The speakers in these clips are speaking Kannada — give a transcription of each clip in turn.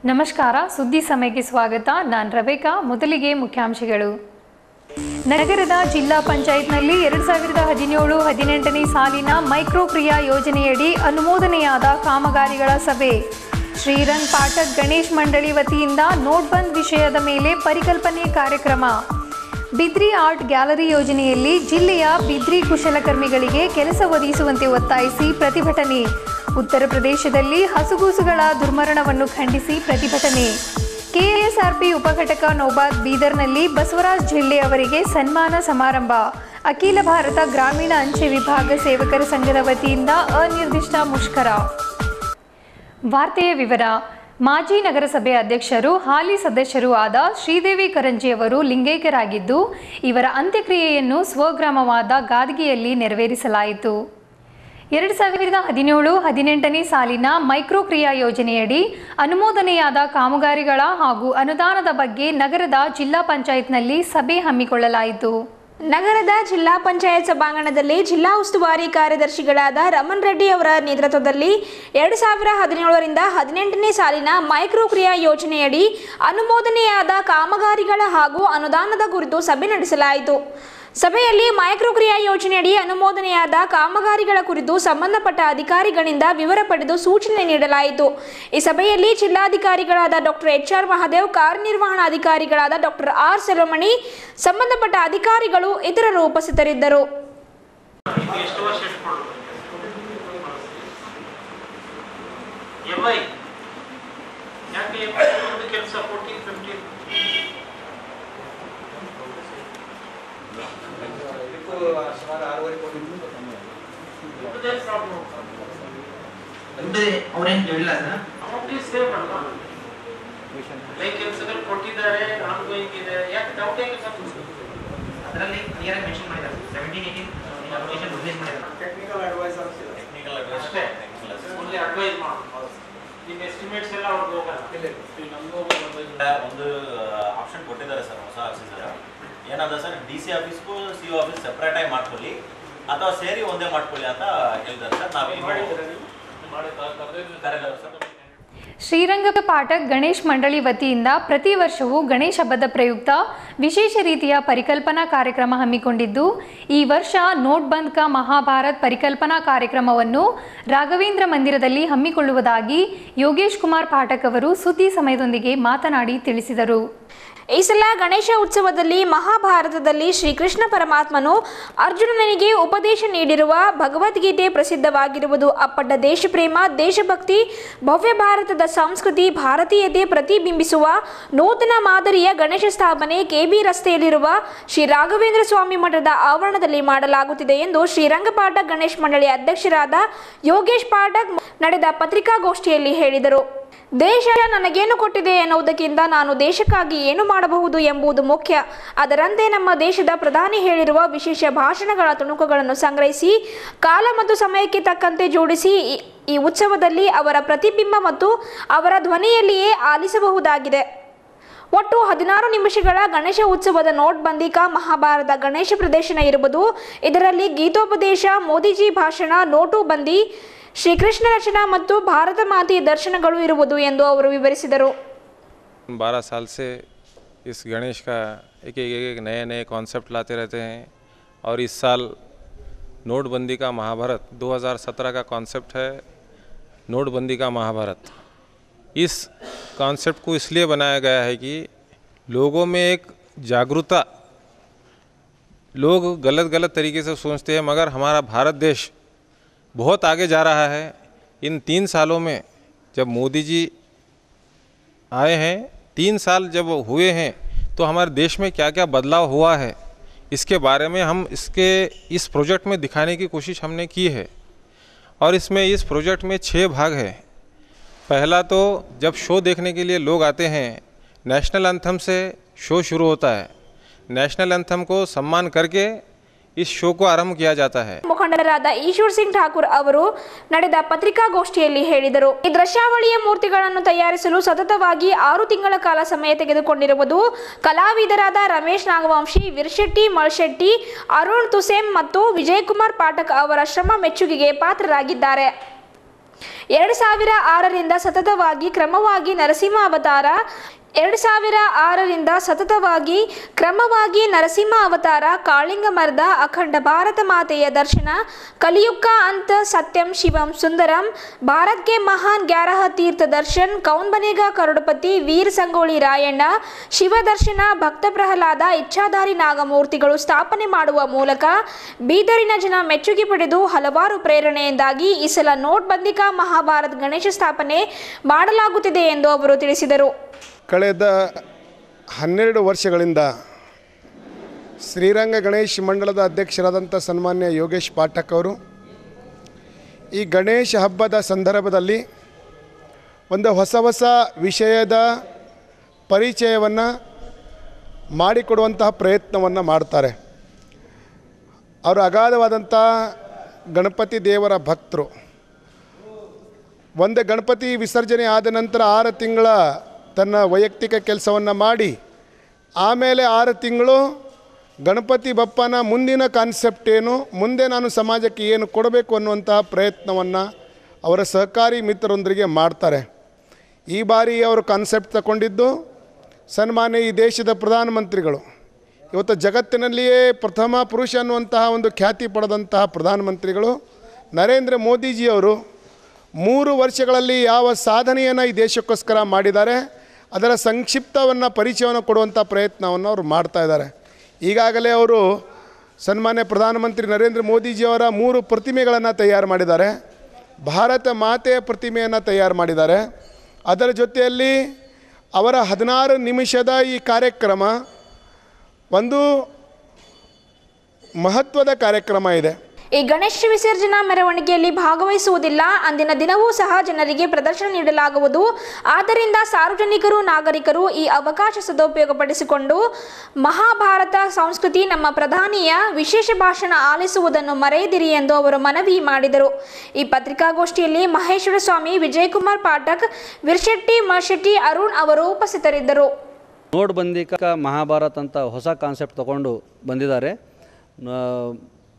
ನಮಸ್ಕಾರ ಸುದ್ದಿ ಸಮಯಕ್ಕೆ ಸ್ವಾಗತ ನಾನು ರಬೇಕಾ ಮೊದಲಿಗೆ ಮುಖ್ಯಾಂಶಗಳು ನಗರದ ಜಿಲ್ಲಾ ಪಂಚಾಯತ್ನಲ್ಲಿ ಎರಡು ಸಾವಿರದ ಹದಿನೇಳು ಹದಿನೆಂಟನೇ ಸಾಲಿನ ಮೈಕ್ರೋ ಕ್ರಿಯಾ ಯೋಜನೆಯಡಿ ಅನುಮೋದನೆಯಾದ ಕಾಮಗಾರಿಗಳ ಸಭೆ ಶ್ರೀರಂಗ್ ಪಾಠಕ್ ಗಣೇಶ್ ಮಂಡಳಿ ವತಿಯಿಂದ ನೋಟ್ಬಂದ್ ವಿಷಯದ ಮೇಲೆ ಪರಿಕಲ್ಪನೆ ಕಾರ್ಯಕ್ರಮ ಬಿದ್ರಿ ಆರ್ಟ್ ಗ್ಯಾಲರಿ ಯೋಜನೆಯಲ್ಲಿ ಜಿಲ್ಲೆಯ ಬಿದ್ರಿ ಕುಶಲಕರ್ಮಿಗಳಿಗೆ ಕೆಲಸ ಒದಗಿಸುವಂತೆ ಒತ್ತಾಯಿಸಿ ಪ್ರತಿಭಟನೆ ಉತ್ತರ ಪ್ರದೇಶದಲ್ಲಿ ಹಸುಗೂಸುಗಳ ದುರ್ಮರಣವನ್ನು ಖಂಡಿಸಿ ಪ್ರತಿಭಟನೆ ಕೆಎಸ್ಆರ್ಪಿ ಉಪಘಟಕ ನೌಬಾದ್ ಬೀದರ್ನಲ್ಲಿ ಬಸವರಾಜ್ ಜಿಲ್ಲೆ ಅವರಿಗೆ ಸನ್ಮಾನ ಸಮಾರಂಭ ಅಖಿಲ ಭಾರತ ಗ್ರಾಮೀಣ ಅಂಚೆ ವಿಭಾಗ ಸೇವಕರ ಸಂಘದ ವತಿಯಿಂದ ಅನಿರ್ದಿಷ್ಟ ಮುಷ್ಕರ ವಾರ್ತೆಯ ವಿವರ ಮಾಜಿ ನಗರಸಭೆ ಅಧ್ಯಕ್ಷರು ಹಾಲಿ ಸದಸ್ಯರೂ ಆದ ಶ್ರೀದೇವಿ ಕರಂಜಿಯವರು ಲಿಂಗೈಕ್ಯರಾಗಿದ್ದು ಇವರ ಅಂತ್ಯಕ್ರಿಯೆಯನ್ನು ಸ್ವಗ್ರಾಮವಾದ ಗಾದಗಿಯಲ್ಲಿ ನೆರವೇರಿಸಲಾಯಿತು ಎರಡು ಸಾವಿರದ ಹದಿನೇಳು ಹದಿನೆಂಟನೇ ಸಾಲಿನ ಮೈಕ್ರೋ ಕ್ರಿಯಾ ಯೋಜನೆಯಡಿ ಅನುಮೋದನೆಯಾದ ಕಾಮಗಾರಿಗಳ ಹಾಗೂ ಅನುದಾನದ ಬಗ್ಗೆ ನಗರದ ಜಿಲ್ಲಾ ಪಂಚಾಯತ್ನಲ್ಲಿ ಸಭೆ ಹಮ್ಮಿಕೊಳ್ಳಲಾಯಿತು ನಗರದ ಜಿಲ್ಲಾ ಪಂಚಾಯತ್ ಸಭಾಂಗಣದಲ್ಲಿ ಜಿಲ್ಲಾ ಉಸ್ತುವಾರಿ ಕಾರ್ಯದರ್ಶಿಗಳಾದ ರಮಣ್ ರೆಡ್ಡಿ ಅವರ ನೇತೃತ್ವದಲ್ಲಿ ಎರಡು ಸಾವಿರ ಹದಿನೇಳರಿಂದ ಹದಿನೆಂಟನೇ ಸಾಲಿನ ಮೈಕ್ರೋ ಕ್ರಿಯಾ ಯೋಜನೆಯಡಿ ಅನುಮೋದನೆಯಾದ ಕಾಮಗಾರಿಗಳ ಹಾಗೂ ಅನುದಾನದ ಕುರಿತು ಸಭೆ ನಡೆಸಲಾಯಿತು ಸಭೆಯಲ್ಲಿ ಮೈಕ್ರೋ ಕ್ರಿಯಾ ಯೋಜನೆಯಡಿ ಅನುಮೋದನೆಯಾದ ಕಾಮಗಾರಿಗಳ ಕುರಿತು ಸಂಬಂಧಪಟ್ಟ ಅಧಿಕಾರಿಗಳಿಂದ ವಿವರ ಪಡೆದು ಸೂಚನೆ ನೀಡಲಾಯಿತು ಈ ಸಭೆಯಲ್ಲಿ ಜಿಲ್ಲಾಧಿಕಾರಿಗಳಾದ ಡಾಕ್ಟರ್ ಎಚ್ ಆರ್ ಮಹಾದೇವ್ ಕಾರ್ಯನಿರ್ವಹಣಾಧಿಕಾರಿಗಳಾದ ಡಾಕ್ಟರ್ ಆರ್ ಸೆಲ್ವಮಣಿ ಸಂಬಂಧಪಟ್ಟ ಅಧಿಕಾರಿಗಳು ಇತರರು ಉಪಸ್ಥಿತರಿದ್ದರು ಎಷ್ಟು ವರ್ಷ ಇಟ್ಕೊಂಡು ಎಂಐ ಯಾಕೆ ಎಂಐ ಒಂದು ಕೆಲಸ ಫೋರ್ಟೀನ್ ಫಿಫ್ಟೀನ್ ಪ್ರಾಬ್ಲಮ್ ದುಡ್ಡು ಅವ್ರೇನ್ ಕೇಳಿಲ್ಲ ಸರ್ ಅಮೌಂಟ್ ಈಸ್ ಸೇಮ್ ಅಲ್ವಾ ಲೈಕ್ ಕೆಲಸದಲ್ಲಿ ಕೊಟ್ಟಿದ್ದಾರೆ ಆನ್ಗೋಯಿಂಗ್ ಇದೆ ಯಾಕೆ ಡೌಟ್ ಯಾಕೆ ಬಂತು ಅದರಲ್ಲಿ ಕ್ಲಿಯರ್ ಆಗಿ ಮೆನ್ಷನ್ ಮಾಡಿದ್ದಾರೆ ಸೆವೆಂಟೀನ್ ಏಯ್ಟೀನ್ ಅಪ್ಲಿಕೇಶನ್ ರಿಲೀಸ್ ಮಾಡಿದ್ದಾರೆ ಟೆಕ್ನಿಕಲ್ ಅಡ್ವೈಸ್ ಟೆಕ್ನಿಕಲ್ ಅಡ್ವೈಸ್ ಅಷ್ಟೇ ಓನ್ಲಿ ಅಡ್ವೈಸ್ ಮಾಡೋದು ನಿಮ್ಮ ಎಸ್ಟಿಮೇಟ್ಸ್ ಎಲ್ಲ ಅವ್ರಿಗೆ ಹೋಗಲ್ಲ ನಮಗೂ ಒಂದು ಆಪ್ಷನ್ ಕೊಟ್ಟಿದ್ದಾರೆ ಸರ್ ಹೊಸ ಆಫೀಸರ್ ಏನಂದ್ರೆ ಸರ್ ಡಿ ಸಿ ಆಫೀಸ್ಗೂ ಸಿ ಒ ಆಫೀಸ್ ಸೆಪ್ರೇಟ್ ಆಗಿ ಮಾಡ್ಕೊಳ್ಳಿ ಅಥವಾ ಸೇರಿ ಒಂದೇ ಮಾಡ್ಕೊಳ್ಳಿ ಅಂತ ಹೇಳಿದ್ದಾರೆ ಸರ್ ನಾವು ಮಾಡಿದ್ದೀರಾ ನೀವು ಮಾಡಿ ಕರೆದಿದ್ದಾರೆ ಸರ್ ಶ್ರೀರಂಗ ಪಾಠಕ್ ಗಣೇಶ್ ಮಂಡಳಿ ವತಿಯಿಂದ ಪ್ರತಿ ವರ್ಷವೂ ಗಣೇಶ ಹಬ್ಬದ ಪ್ರಯುಕ್ತ ವಿಶೇಷ ರೀತಿಯ ಪರಿಕಲ್ಪನಾ ಕಾರ್ಯಕ್ರಮ ಹಮ್ಮಿಕೊಂಡಿದ್ದು ಈ ವರ್ಷ ನೋಟ್ ಬಂದ್ ಕಾ ಮಹಾಭಾರತ್ ಪರಿಕಲ್ಪನಾ ಕಾರ್ಯಕ್ರಮವನ್ನು ರಾಘವೇಂದ್ರ ಮಂದಿರದಲ್ಲಿ ಹಮ್ಮಿಕೊಳ್ಳುವುದಾಗಿ ಯೋಗೇಶ್ ಕುಮಾರ್ ಪಾಠಕ್ ಅವರು ಸುದ್ದಿ ಸಮಯದೊಂದಿಗೆ ಮಾತನಾಡಿ ತಿಳಿಸಿದರು ಈ ಸಲ ಗಣೇಶ ಉತ್ಸವದಲ್ಲಿ ಮಹಾಭಾರತದಲ್ಲಿ ಶ್ರೀಕೃಷ್ಣ ಪರಮಾತ್ಮನು ಅರ್ಜುನನಿಗೆ ಉಪದೇಶ ನೀಡಿರುವ ಭಗವದ್ಗೀತೆ ಪ್ರಸಿದ್ಧವಾಗಿರುವುದು ಅಪ್ಪಟ ದೇಶಪ್ರೇಮ ದೇಶಭಕ್ತಿ ಭವ್ಯ ಭಾರತದ ಸಂಸ್ಕೃತಿ ಭಾರತೀಯತೆ ಪ್ರತಿಬಿಂಬಿಸುವ ನೂತನ ಮಾದರಿಯ ಗಣೇಶ ಸ್ಥಾಪನೆ ಕೆಬಿ ರಸ್ತೆಯಲ್ಲಿರುವ ಶ್ರೀ ರಾಘವೇಂದ್ರ ಸ್ವಾಮಿ ಮಠದ ಆವರಣದಲ್ಲಿ ಮಾಡಲಾಗುತ್ತಿದೆ ಎಂದು ಶ್ರೀರಂಗಪಾಠ ಗಣೇಶ್ ಮಂಡಳಿ ಅಧ್ಯಕ್ಷರಾದ ಯೋಗೇಶ್ ಪಾಠಕ್ ನಡೆದ ಪತ್ರಿಕಾಗೋಷ್ಠಿಯಲ್ಲಿ ಹೇಳಿದರು ದೇಶ ನನಗೇನು ಕೊಟ್ಟಿದೆ ಎನ್ನುವುದಕ್ಕಿಂತ ನಾನು ದೇಶಕ್ಕಾಗಿ ಏನು ಮಾಡಬಹುದು ಎಂಬುದು ಮುಖ್ಯ ಅದರಂತೆ ನಮ್ಮ ದೇಶದ ಪ್ರಧಾನಿ ಹೇಳಿರುವ ವಿಶೇಷ ಭಾಷಣಗಳ ತುಣುಕುಗಳನ್ನು ಸಂಗ್ರಹಿಸಿ ಕಾಲ ಮತ್ತು ಸಮಯಕ್ಕೆ ತಕ್ಕಂತೆ ಜೋಡಿಸಿ ಈ- ಈ ಉತ್ಸವದಲ್ಲಿ ಅವರ ಪ್ರತಿಬಿಂಬ ಮತ್ತು ಅವರ ಧ್ವನಿಯಲ್ಲಿಯೇ ಆಲಿಸಬಹುದಾಗಿದೆ ಒಟ್ಟು ಹದಿನಾರು ನಿಮಿಷಗಳ ಗಣೇಶ ಉತ್ಸವದ ನೋಟ್ಬಂದಿಕಾ ಮಹಾಭಾರತ ಗಣೇಶ ಪ್ರದರ್ಶನ ಇರುವುದು ಇದರಲ್ಲಿ ಗೀತೋಪದೇಶ ಮೋದಿಜಿ ಭಾಷಣ ನೋಟು ಬಂದಿ ಶ್ರೀಕೃಷ್ಣ ರಚನಾ ಮತ್ತು ಭಾರತ ಮಾತೆಯ ದರ್ಶನಗಳು ಇರುವುದು ಎಂದು ಅವರು ವಿವರಿಸಿದರು बारह साल से इस गणेश का एक एक एक नए नए कॉन्सेप्ट लाते रहते हैं और इस साल नोटबंदी का महाभारत 2017 का कॉन्सेप्ट है नोटबंदी का महाभारत इस कॉन्सेप्ट को इसलिए बनाया गया है कि लोगों में एक जागरूकता लोग गलत गलत तरीके से सोचते हैं मगर हमारा भारत देश बहुत आगे जा रहा है इन तीन सालों में जब मोदी जी आए हैं तीन साल जब हुए हैं तो हमारे देश में क्या क्या बदलाव हुआ है इसके बारे में हम इसके इस प्रोजेक्ट में दिखाने की कोशिश हमने की है और इसमें इस प्रोजेक्ट में छः भाग है पहला तो जब शो देखने के लिए लोग आते हैं नेशनल एंथम से शो शुरू होता है नेशनल एंथम को सम्मान करके इस शो को आरंभ किया जाता है ಮುಖಂಡರಾದ ಈಶ್ವರ್ ಸಿಂಗ್ ಠಾಕೂರ್ ಅವರು ನಡೆದ ಪತ್ರಿಕಾಗೋಷ್ಠಿಯಲ್ಲಿ ಹೇಳಿದರು ಈ ದೃಶ್ಯಾವಳಿಯ ಮೂರ್ತಿಗಳನ್ನು ತಯಾರಿಸಲು ಸತತವಾಗಿ ಆರು ತಿಂಗಳ ಕಾಲ ಸಮಯ ತೆಗೆದುಕೊಂಡಿರುವುದು ಕಲಾವಿದರಾದ ರಮೇಶ್ ನಾಗವಂಶಿ ವಿರ್ಶೆಟ್ಟಿ ಮಳ್ಶೆಟ್ಟಿ ಅರುಣ್ ತುಸೇಮ್ ಮತ್ತು ವಿಜಯಕುಮಾರ್ ಪಾಠಕ್ ಅವರ ಶ್ರಮ ಮೆಚ್ಚುಗೆಗೆ ಪಾತ್ರರಾಗಿದ್ದಾರೆ ಎರಡು ಸಾವಿರ ಆರರಿಂದ ಸತತವಾಗಿ ಕ್ರಮವಾಗಿ ನರಸಿಂಹ ಅವತಾರ ಎರಡು ಸಾವಿರ ಆರರಿಂದ ಸತತವಾಗಿ ಕ್ರಮವಾಗಿ ನರಸಿಂಹ ಅವತಾರ ಕಾಳಿಂಗ ಮರದ ಅಖಂಡ ಭಾರತ ಮಾತೆಯ ದರ್ಶನ ಕಲಿಯುಗ ಅಂತ ಸತ್ಯಂ ಶಿವಂ ಸುಂದರಂ ಭಾರತ್ ಕೆ ಮಹಾನ್ ಗ್ಯಾರಹ ತೀರ್ಥ ದರ್ಶನ್ ಕೌನ್ ಬನೇಗ ಕರುಡಪತಿ ವೀರ್ ಸಂಗೊಳ್ಳಿ ರಾಯಣ್ಣ ಶಿವ ದರ್ಶನ ಭಕ್ತ ಪ್ರಹ್ಲಾದ ಇಚ್ಛಾಧಾರಿ ನಾಗಮೂರ್ತಿಗಳು ಸ್ಥಾಪನೆ ಮಾಡುವ ಮೂಲಕ ಬೀದರಿನ ಜನ ಮೆಚ್ಚುಗೆ ಪಡೆದು ಹಲವಾರು ಪ್ರೇರಣೆಯಿಂದಾಗಿ ಈ ಸಲ ನೋಟ್ಬಂದಿಕಾ ಮಹಾಭಾರತ್ ಗಣೇಶ ಸ್ಥಾಪನೆ ಮಾಡಲಾಗುತ್ತಿದೆ ಎಂದು ಅವರು ತಿಳಿಸಿದರು ಕಳೆದ ಹನ್ನೆರಡು ವರ್ಷಗಳಿಂದ ಶ್ರೀರಂಗ ಗಣೇಶ್ ಮಂಡಳದ ಅಧ್ಯಕ್ಷರಾದಂಥ ಸನ್ಮಾನ್ಯ ಯೋಗೇಶ್ ಪಾಠಕ್ ಅವರು ಈ ಗಣೇಶ ಹಬ್ಬದ ಸಂದರ್ಭದಲ್ಲಿ ಒಂದು ಹೊಸ ಹೊಸ ವಿಷಯದ ಪರಿಚಯವನ್ನು ಮಾಡಿಕೊಡುವಂತಹ ಪ್ರಯತ್ನವನ್ನು ಮಾಡ್ತಾರೆ ಅವರು ಅಗಾಧವಾದಂಥ ಗಣಪತಿ ದೇವರ ಭಕ್ತರು ಒಂದು ಗಣಪತಿ ವಿಸರ್ಜನೆ ಆದ ನಂತರ ಆರು ತಿಂಗಳ ತನ್ನ ವೈಯಕ್ತಿಕ ಕೆಲಸವನ್ನು ಮಾಡಿ ಆಮೇಲೆ ಆರು ತಿಂಗಳು ಗಣಪತಿ ಬಪ್ಪನ ಮುಂದಿನ ಕಾನ್ಸೆಪ್ಟ್ ಏನು ಮುಂದೆ ನಾನು ಸಮಾಜಕ್ಕೆ ಏನು ಕೊಡಬೇಕು ಅನ್ನುವಂತಹ ಪ್ರಯತ್ನವನ್ನು ಅವರ ಸಹಕಾರಿ ಮಿತ್ರರೊಂದಿಗೆ ಮಾಡ್ತಾರೆ ಈ ಬಾರಿ ಅವರು ಕಾನ್ಸೆಪ್ಟ್ ತಗೊಂಡಿದ್ದು ಸನ್ಮಾನ್ಯ ಈ ದೇಶದ ಪ್ರಧಾನಮಂತ್ರಿಗಳು ಇವತ್ತು ಜಗತ್ತಿನಲ್ಲಿಯೇ ಪ್ರಥಮ ಪುರುಷ ಅನ್ನುವಂತಹ ಒಂದು ಖ್ಯಾತಿ ಪಡೆದಂತಹ ಪ್ರಧಾನಮಂತ್ರಿಗಳು ನರೇಂದ್ರ ಮೋದಿಜಿಯವರು ಮೂರು ವರ್ಷಗಳಲ್ಲಿ ಯಾವ ಸಾಧನೆಯನ್ನು ಈ ದೇಶಕ್ಕೋಸ್ಕರ ಮಾಡಿದ್ದಾರೆ ಅದರ ಸಂಕ್ಷಿಪ್ತವನ್ನು ಪರಿಚಯವನ್ನು ಕೊಡುವಂಥ ಪ್ರಯತ್ನವನ್ನು ಅವರು ಮಾಡ್ತಾ ಇದ್ದಾರೆ ಈಗಾಗಲೇ ಅವರು ಸನ್ಮಾನ್ಯ ಪ್ರಧಾನಮಂತ್ರಿ ನರೇಂದ್ರ ಮೋದಿಜಿಯವರ ಮೂರು ಪ್ರತಿಮೆಗಳನ್ನು ತಯಾರು ಮಾಡಿದ್ದಾರೆ ಭಾರತ ಮಾತೆಯ ಪ್ರತಿಮೆಯನ್ನು ತಯಾರು ಮಾಡಿದ್ದಾರೆ ಅದರ ಜೊತೆಯಲ್ಲಿ ಅವರ ಹದಿನಾರು ನಿಮಿಷದ ಈ ಕಾರ್ಯಕ್ರಮ ಒಂದು ಮಹತ್ವದ ಕಾರ್ಯಕ್ರಮ ಇದೆ ಈ ಗಣೇಶ ವಿಸರ್ಜನಾ ಮೆರವಣಿಗೆಯಲ್ಲಿ ಭಾಗವಹಿಸುವುದಿಲ್ಲ ಅಂದಿನ ದಿನವೂ ಸಹ ಜನರಿಗೆ ಪ್ರದರ್ಶನ ನೀಡಲಾಗುವುದು ಆದ್ದರಿಂದ ಸಾರ್ವಜನಿಕರು ನಾಗರಿಕರು ಈ ಅವಕಾಶ ಸದುಪಯೋಗಪಡಿಸಿಕೊಂಡು ಮಹಾಭಾರತ ಸಂಸ್ಕೃತಿ ನಮ್ಮ ಪ್ರಧಾನಿಯ ವಿಶೇಷ ಭಾಷಣ ಆಲಿಸುವುದನ್ನು ಮರೆಯದಿರಿ ಎಂದು ಅವರು ಮನವಿ ಮಾಡಿದರು ಈ ಪತ್ರಿಕಾಗೋಷ್ಠಿಯಲ್ಲಿ ಮಹೇಶ್ವರ ಸ್ವಾಮಿ ವಿಜಯಕುಮಾರ್ ಪಾಠಕ್ ವಿರ್ಶೆಟ್ಟಿ ಮಶೆಟ್ಟಿ ಅರುಣ್ ಅವರು ಉಪಸ್ಥಿತರಿದ್ದರು ನೋಡ್ಬಂದಿಕ ಮಹಾಭಾರತ್ ಅಂತ ಹೊಸ ಕಾನ್ಸೆಪ್ಟ್ ತಗೊಂಡು ಬಂದಿದ್ದಾರೆ ನ-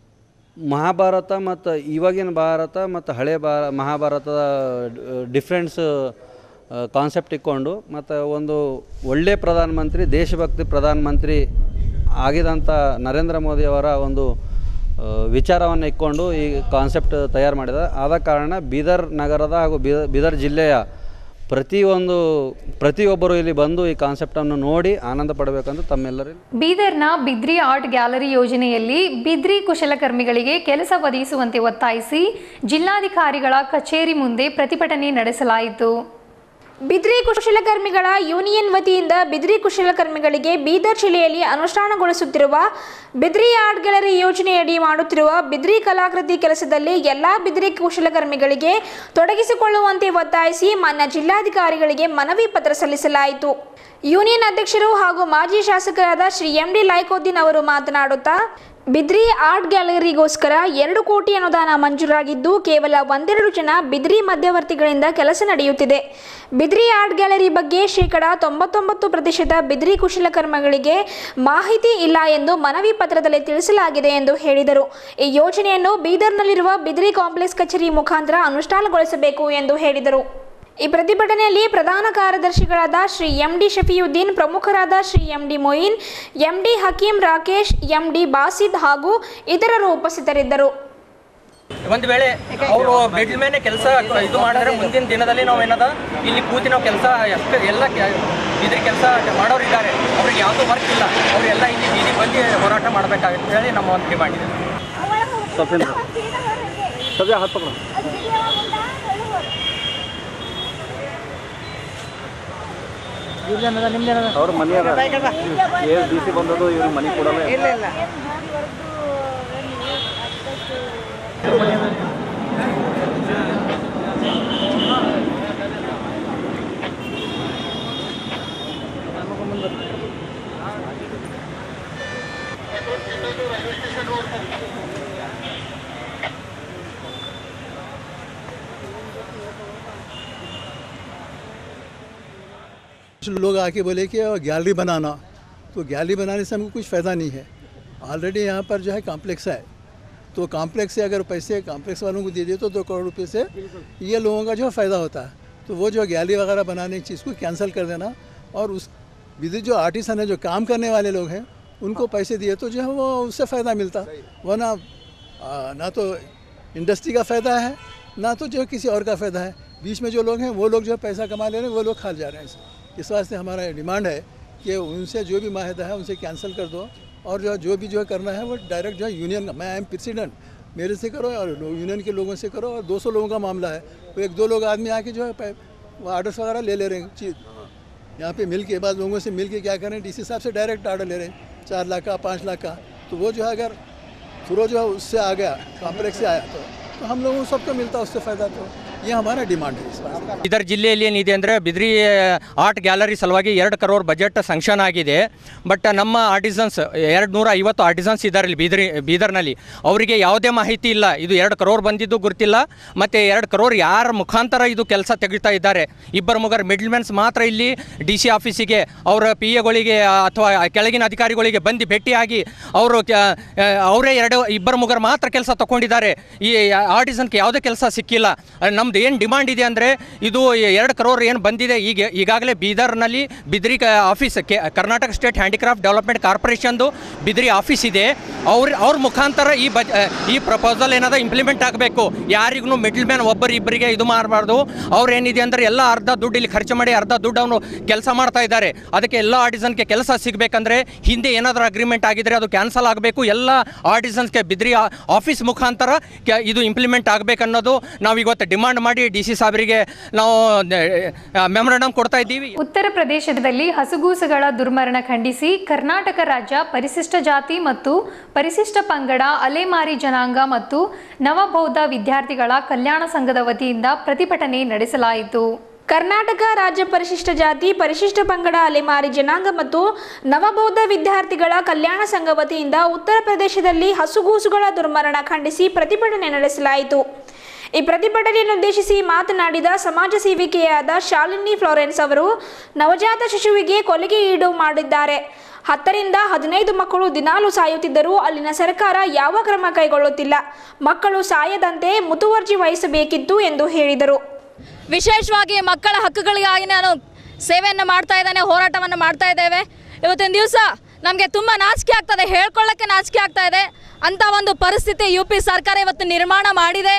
ಮಹಾಭಾರತ ಮತ್ತು ಇವಾಗಿನ ಭಾರತ ಮತ್ತು ಹಳೆ ಭಾ ಮಹಾಭಾರತದ ಡಿಫ್ರೆನ್ಸ್ ಕಾನ್ಸೆಪ್ಟ್ ಇಟ್ಕೊಂಡು ಮತ್ತು ಒಂದು ಒಳ್ಳೆಯ ಪ್ರಧಾನಮಂತ್ರಿ ದೇಶಭಕ್ತಿ ಪ್ರಧಾನಮಂತ್ರಿ ಆಗಿದಂಥ ನರೇಂದ್ರ ಮೋದಿಯವರ ಒಂದು ವಿಚಾರವನ್ನು ಇಟ್ಕೊಂಡು ಈ ಕಾನ್ಸೆಪ್ಟ್ ತಯಾರು ಮಾಡಿದ ಆದ ಕಾರಣ ಬೀದರ್ ನಗರದ ಹಾಗೂ ಬೀದರ್ ಬೀದರ್ ಜಿಲ್ಲೆಯ ಪ್ರತಿಯೊಂದು ಪ್ರತಿಯೊಬ್ಬರು ಇಲ್ಲಿ ಬಂದು ಈ ಕಾನ್ಸೆಪ್ಟನ್ನು ನೋಡಿ ಆನಂದ ಪಡಬೇಕಂತ ತಮ್ಮೆಲ್ಲರಲ್ಲಿ ಬೀದರ್ನ ಬಿದ್ರಿ ಆರ್ಟ್ ಗ್ಯಾಲರಿ ಯೋಜನೆಯಲ್ಲಿ ಬಿದ್ರಿ ಕುಶಲಕರ್ಮಿಗಳಿಗೆ ಕೆಲಸ ಒದಗಿಸುವಂತೆ ಒತ್ತಾಯಿಸಿ ಜಿಲ್ಲಾಧಿಕಾರಿಗಳ ಕಚೇರಿ ಮುಂದೆ ಪ್ರತಿಭಟನೆ ನಡೆಸಲಾಯಿತು ಬಿದ್ರಿ ಕುಶಲಕರ್ಮಿಗಳ ಯೂನಿಯನ್ ವತಿಯಿಂದ ಬಿದ್ರಿ ಕುಶಲಕರ್ಮಿಗಳಿಗೆ ಬೀದರ್ ಜಿಲ್ಲೆಯಲ್ಲಿ ಅನುಷ್ಠಾನಗೊಳಿಸುತ್ತಿರುವ ಬಿದ್ರಿ ಆರ್ಟ್ ಗ್ಯಾಲರಿ ಯೋಜನೆಯಡಿ ಮಾಡುತ್ತಿರುವ ಬಿದ್ರಿ ಕಲಾಕೃತಿ ಕೆಲಸದಲ್ಲಿ ಎಲ್ಲಾ ಬಿದ್ರಿ ಕುಶಲಕರ್ಮಿಗಳಿಗೆ ತೊಡಗಿಸಿಕೊಳ್ಳುವಂತೆ ಒತ್ತಾಯಿಸಿ ಮಾನ್ಯ ಜಿಲ್ಲಾಧಿಕಾರಿಗಳಿಗೆ ಮನವಿ ಪತ್ರ ಸಲ್ಲಿಸಲಾಯಿತು ಯೂನಿಯನ್ ಅಧ್ಯಕ್ಷರು ಹಾಗೂ ಮಾಜಿ ಶಾಸಕರಾದ ಶ್ರೀ ಎಂ ಡಿ ಲೈಕೋದ್ದೀನ್ ಅವರು ಮಾತನಾಡುತ್ತಾ ಬಿದ್ರಿ ಆರ್ಟ್ ಗ್ಯಾಲರಿಗೋಸ್ಕರ ಎರಡು ಕೋಟಿ ಅನುದಾನ ಮಂಜೂರಾಗಿದ್ದು ಕೇವಲ ಒಂದೆರಡು ಜನ ಬಿದ್ರಿ ಮಧ್ಯವರ್ತಿಗಳಿಂದ ಕೆಲಸ ನಡೆಯುತ್ತಿದೆ ಬಿದ್ರಿ ಆರ್ಟ್ ಗ್ಯಾಲರಿ ಬಗ್ಗೆ ಶೇಕಡ ತೊಂಬತ್ತೊಂಬತ್ತು ಪ್ರತಿಶತ ಬಿದ್ರಿ ಕುಶಲಕರ್ಮಿಗಳಿಗೆ ಮಾಹಿತಿ ಇಲ್ಲ ಎಂದು ಮನವಿ ಪತ್ರದಲ್ಲಿ ತಿಳಿಸಲಾಗಿದೆ ಎಂದು ಹೇಳಿದರು ಈ ಯೋಜನೆಯನ್ನು ಬೀದರ್ನಲ್ಲಿರುವ ಬಿದ್ರಿ ಕಾಂಪ್ಲೆಕ್ಸ್ ಕಚೇರಿ ಮುಖಾಂತರ ಅನುಷ್ಠಾನಗೊಳಿಸಬೇಕು ಎಂದು ಹೇಳಿದರು ಈ ಪ್ರತಿಭಟನೆಯಲ್ಲಿ ಪ್ರಧಾನ ಕಾರ್ಯದರ್ಶಿಗಳಾದ ಶ್ರೀ ಎಂ ಡಿ ಶಫಿಯುದ್ದೀನ್ ಪ್ರಮುಖರಾದ Shri M D Moin M D Hakeem Rakesh M D Basid ಹಾಗೂ ಇತರರು ಉಪಸ್ಥಿತರಿದ್ದರು ಒಂದು ವೇಳೆ ಅವರು ಬೆಡ್ ಮೇಲೆ ಕೆಲಸ ಇದು ಮಾಡಿದ್ರೆ ಮುಂದಿನ ದಿನದಲ್ಲಿ ನಾವು ಏನದ ಇಲ್ಲಿ ಕೂತಿ ನಾವು ಕೆಲಸ ಎಷ್ಟು ಎಲ್ಲ ಇದ್ರ ಕೆಲಸ ಮಾಡೋರಿದ್ದಾರೆ ಅವ್ರಿಗೆ ಯಾವುದೂ ವರ್ಕ್ ಇಲ್ಲ ಅವರೆಲ್ಲ ಇಲ್ಲಿ ಬೀದಿ ಬಂದು ಹೋರಾಟ ಮಾಡಬೇಕಾಗುತ್ತೆ ಹೇಳಿ ನಮ್ಮ ಒಂದು ಡಿಮಾಂಡ್ ಇದೆ ಅವ್ರ ಮನೆ ಏ ಡಿ ಸಿ ಬಂದದು ಇವ್ರ ಮನೆ ಕೊಡಲ್ಲ कुछ लोग आके बोले कि गैलरी बनाना तो गैलरी बनाने से हमको कुछ फ़ायदा नहीं है ऑलरेडी यहाँ पर जो है कॉम्प्लेक्स है तो कॉम्प्लेक्स से अगर पैसे कॉम्प्लेक्स वालों को दे दिए तो दो करोड़ रुपए से ये लोगों का जो फ़ायदा होता है तो वो जो गैलरी वगैरह बनाने की चीज़ को कैंसिल कर देना और उस विदित जो आर्टिसन है जो काम करने वाले लोग हैं उनको पैसे दिए तो जो है वो उससे फ़ायदा मिलता वरना आ, ना तो इंडस्ट्री का फ़ायदा है ना तो जो है किसी और का फ़ायदा है बीच में जो लोग हैं वो लोग जो है पैसा कमा ले रहे हैं वो लोग खा जा रहे हैं इस- इस वास्ते हमारा डिमांड है कि उनसे जो भी माहिदा है उनसे कैंसिल कर दो और जो जो भी जो है करना है वो डायरेक्ट जो है यूनियन का मैं आई एम प्रेसिडेंट मेरे से करो और लो- यूनियन के लोगों से करो और 200 लोगों का मामला है तो एक दो लोग आदमी आके जो है पै- वो आर्डर्स वगैरह ले ले रहे हैं चीज यहाँ पे मिल के बाद लोगों से मिल के क्या करें डीसी साहब से डायरेक्ट आर्डर ले रहे हैं चार लाख का पाँच लाख का तो वो जो है अगर थ्रो जो है उससे आ गया कॉम्प्लेक्स से आया तो, तो हम लोगों को सबको मिलता है उससे फ़ायदा तो ये हमारा डिमांड है इस बात ಇದರ ಜಿಲ್ಲೆಯಲ್ಲಿ ಏನಿದೆ ಅಂದರೆ ಬಿದ್ರಿ ಆರ್ಟ್ ಗ್ಯಾಲರಿ ಸಲುವಾಗಿ ಎರಡು ಕರೋಡ್ ಬಜೆಟ್ ಸಂಕ್ಷನ್ ಆಗಿದೆ ಬಟ್ ನಮ್ಮ ಆರ್ಟಿಸನ್ಸ್ ಎರಡು ನೂರ ಐವತ್ತು ಆರ್ಟಿಸನ್ಸ್ ಇದ್ದಾರೆ ಇಲ್ಲಿ ಬೀದರಿ ಬೀದರ್ನಲ್ಲಿ ಅವರಿಗೆ ಯಾವುದೇ ಮಾಹಿತಿ ಇಲ್ಲ ಇದು ಎರಡು ಕರೋಡ್ ಬಂದಿದ್ದು ಗೊತ್ತಿಲ್ಲ ಮತ್ತು ಎರಡು ಕರೋಡ್ ಯಾರ ಮುಖಾಂತರ ಇದು ಕೆಲಸ ತೆಗಿತಾ ಇದ್ದಾರೆ ಇಬ್ಬರು ಮುಗರು ಮಿಡ್ಲ್ ಮ್ಯಾನ್ಸ್ ಮಾತ್ರ ಇಲ್ಲಿ ಡಿ ಸಿ ಆಫೀಸಿಗೆ ಅವರ ಪಿ ಎಗಳಿಗೆ ಅಥವಾ ಕೆಳಗಿನ ಅಧಿಕಾರಿಗಳಿಗೆ ಬಂದು ಭೇಟಿಯಾಗಿ ಅವರು ಅವರೇ ಎರಡು ಇಬ್ಬರು ಮುಗರು ಮಾತ್ರ ಕೆಲಸ ತಗೊಂಡಿದ್ದಾರೆ ಈ ಆರ್ಟಿಸನ್ಗೆ ಯಾವುದೇ ಕೆಲಸ ಸಿಕ್ಕಿಲ್ಲ ನಮ್ದು ಏನು ಡಿಮಾಂಡ್ ಇದೆ ಅಂದರೆ ಇದು ಎರಡು ಕರೋರ್ ಏನು ಬಂದಿದೆ ಈಗ ಈಗಾಗಲೇ ಬೀದರ್ನಲ್ಲಿ ಬಿದ್ರಿ ಕ- office K Karnataka state handicraft development ಕಾರ್ಪೊರೇಷನ್ದು ಬಿದ್ರಿ ಆಫೀಸ್ ಇದೆ ಅವ್ರ ಅವ್ರ ಮುಖಾಂತರ ಈ ಬಜ್ ಈ ಪ್ರಪೋಸಲ್ ಏನಾದ ಇಂಪ್ಲಿಮೆಂಟ್ ಆಗಬೇಕು ಯಾರಿಗೂ ಮಿಡ್ಲ್ ಮ್ಯಾನ್ ಒಬ್ಬರು ಇಬ್ಬರಿಗೆ ಇದು ಮಾಡಬಾರ್ದು ಅವ್ರು ಏನಿದೆ ಅಂದರೆ ಎಲ್ಲ ಅರ್ಧ ದುಡ್ಡು ಇಲ್ಲಿ ಖರ್ಚು ಮಾಡಿ ಅರ್ಧ ದುಡ್ಡು ಅವನು ಕೆಲಸ ಮಾಡ್ತಾ ಇದ್ದಾರೆ ಅದಕ್ಕೆ ಎಲ್ಲ ಆರ್ಟಿಸನ್ಗೆ ಕೆಲಸ ಸಿಗಬೇಕಂದ್ರೆ ಹಿಂದೆ ಏನಾದರೂ ಅಗ್ರಿಮೆಂಟ್ ಆಗಿದ್ರೆ ಅದು ಕ್ಯಾನ್ಸಲ್ ಆಗಬೇಕು ಎಲ್ಲ ಆರ್ಟಿಸನ್ಸ್ಗೆ ಬಿದ್ರಿ ಆ- ಆಫೀಸ್ ಮುಖಾಂತರ ಕೆ- ಇದು ಇಂಪ್ಲಿಮೆಂಟ್ ಆಗಬೇಕನ್ನೋದು ನಾವು ಇವತ್ತು ಡಿಮಾಂಡ್ ಮಾಡಿ ಡಿ ಸಿ ಸಾಹೇಬರಿಗೆ ನಾವು ಮೆಮೊರಂಡಮ್ ಕೊಡ್ತಾ ಇದ್ದೀವಿ ಉತ್ತರ ಪ್ರದೇಶದಲ್ಲಿ ಹಸುಗೂಸುಗಳ ದುರ್ಮರಣ ಖಂಡಿಸಿ ಕರ್ನಾಟಕ ರಾಜ್ಯ ಪರಿಶಿಷ್ಟ ಜಾತಿ ಮತ್ತು ಪರಿಶಿಷ್ಟ ಪಂಗಡ ಅಲೆಮಾರಿ ಜನಾಂಗ ಮತ್ತು ನವಬೌದ್ಧ ವಿದ್ಯಾರ್ಥಿಗಳ ಕಲ್ಯಾಣ ಸಂಘದ ವತಿಯಿಂದ ಪ್ರತಿಭಟನೆ ನಡೆಸಲಾಯಿತು ಕರ್ನಾಟಕ ರಾಜ್ಯ ಪರಿಶಿಷ್ಟ ಜಾತಿ ಪರಿಶಿಷ್ಟ ಪಂಗಡ ಅಲೆಮಾರಿ ಜನಾಂಗ ಮತ್ತು ನವಬೌದ್ಧ ವಿದ್ಯಾರ್ಥಿಗಳ ಕಲ್ಯಾಣ ಸಂಘ ವತಿಯಿಂದ ಉತ್ತರ ಪ್ರದೇಶದಲ್ಲಿ ಹಸುಗೂಸುಗಳ ದುರ್ಮರಣ ಖಂಡಿಸಿ ಪ್ರತಿಭಟನೆ ನಡೆಸಲಾಯಿತು ಈ ಪ್ರತಿಭಟನೆಯನ್ನು ಉದ್ದೇಶಿಸಿ ಮಾತನಾಡಿದ ಸಮಾಜ ಸೇವಿಕೆಯಾದ ಶಾಲಿನಿ ಫ್ಲೋರೆನ್ಸ್ ಅವರು ನವಜಾತ ಶಿಶುವಿಗೆ ಕೊಲೆಗೆ ಈಡು ಮಾಡಿದ್ದಾರೆ ಹತ್ತರಿಂದ ಹದಿನೈದು ಮಕ್ಕಳು ದಿನಾಲು ಸಾಯುತ್ತಿದ್ದರೂ ಅಲ್ಲಿನ ಸರ್ಕಾರ ಯಾವ ಕ್ರಮ ಕೈಗೊಳ್ಳುತ್ತಿಲ್ಲ ಮಕ್ಕಳು ಸಾಯದಂತೆ ಮುತುವರ್ಜಿ ವಹಿಸಬೇಕಿತ್ತು ಎಂದು ಹೇಳಿದರು ವಿಶೇಷವಾಗಿ ಮಕ್ಕಳ ಹಕ್ಕುಗಳಿಗಾಗಿ ನಾನು ಸೇವೆಯನ್ನು ಮಾಡ್ತಾ ಇದ್ದೇನೆ ಹೋರಾಟವನ್ನು ಮಾಡ್ತಾ ಇದ್ದೇವೆ ಇವತ್ತಿನ ದಿವಸ ನಮಗೆ ತುಂಬ ನಾಚಿಕೆ ಆಗ್ತದೆ ಹೇಳ್ಕೊಳ್ಳೋಕ್ಕೆ ನಾಚಿಕೆ ಆಗ್ತಾ ಇದೆ ಅಂತ ಒಂದು ಪರಿಸ್ಥಿತಿ ಯು ಪಿ ಸರ್ಕಾರ ಇವತ್ತು ನಿರ್ಮಾಣ ಮಾಡಿದೆ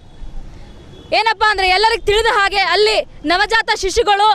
ಏನಪ್ಪ ಅಂದರೆ ಎಲ್ಲರಿಗೂ ತಿಳಿದ ಹಾಗೆ ಅಲ್ಲಿ ನವಜಾತ ಶಿಶುಗಳು